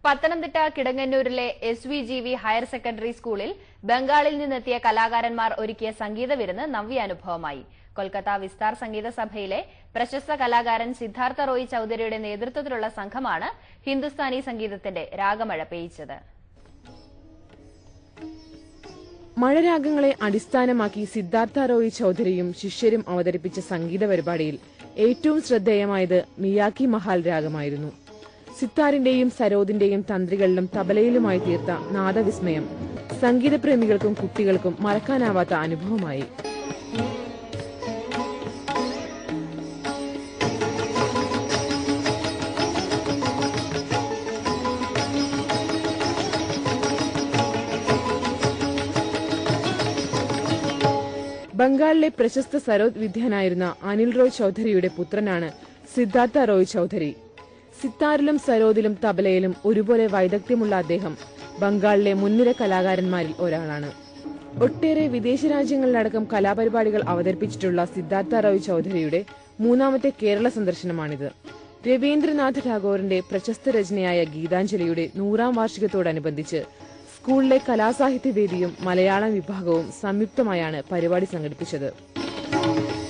പത്തനംതിട്ട കിടങ്ങന്നൂരിലെ S V G V higher secondary സ്കൂളിൽ ബംഗാളിൽ നിന്നെത്തിയ കലാകാരന്മാർ ഒരുക്കിയ സംഗീത വിരുന്ന് നവ്യാനുഭവമായി കൊൽക്കത്ത വിസ്താർ സംഗീത സഭയിലെ പ്രശസ്ത കലാകാരൻ സിദ്ധാർത്ഥ റോയ് ചൌധരിയുടെ നേതൃത്വത്തിലുള്ള സംഘമാണ് ഹിന്ദുസ്ഥാനി സംഗീതത്തിന്റെ രാഗമഴ പെയ്യിച്ചത് മഴരാഗങ്ങളെ അടിസ്ഥാനമാക്കി സിദ്ധാർത്ഥ റോയ് ചൌധരിയും ശിഷ്യരും അവതരിപ്പിച്ച സംഗീത പരിപാടിയിൽ ഏറ്റവും ശ്രദ്ധേയമായത് മിയാക്കി മഹാൽ രാഗമായിരുന്നു സിത്താറിന്റെയും സരോദിന്റെയും തന്ത്രികളിലും തബലയിലുമായി തീർത്ത നാദവിസ്മയം സംഗീതപ്രേമികൾക്കും കുട്ടികൾക്കും മറക്കാനാവാത്ത അനുഭവമായി ബംഗാളിലെ പ്രശസ്ത സരോദ് വിദ്യാനായിരുന്ന അനിൽ റോയ് ചൌധരിയുടെ പുത്രനാണ് സിദ്ധാർത്ഥ റോയ് ചൌധരി സിത്താറിലും സരോദിലും തബലയിലും ഒരുപോലെ വൈദഗ്ധ്യമുള്ള അദ്ദേഹം ബംഗാളിലെ മുൻനിര കലാകാരന്മാരിൽ ഒരാളാണ് ഒട്ടേറെ വിദേശ രാജ്യങ്ങളിലടക്കം കലാപരിപാടികൾ അവതരിപ്പിച്ചിട്ടുള്ള സിദ്ധാർത്ഥ റോയ് ചൌധരിയുടെ മൂന്നാമത്തെ കേരള സന്ദർശനമാണിത് രവീന്ദ്രനാഥ് ടാഗോറിന്റെ പ്രശസ്ത രചനയായ ഗീതാഞ്ജലിയുടെ നൂറാം വാർഷികത്തോടനുബന്ധിച്ച് സ്കൂളിലെ കലാസാഹിത്യ വേദിയും മലയാളം വിഭാഗവും സംയുക്തമായാണ് പരിപാടി സംഘടിപ്പിച്ചത്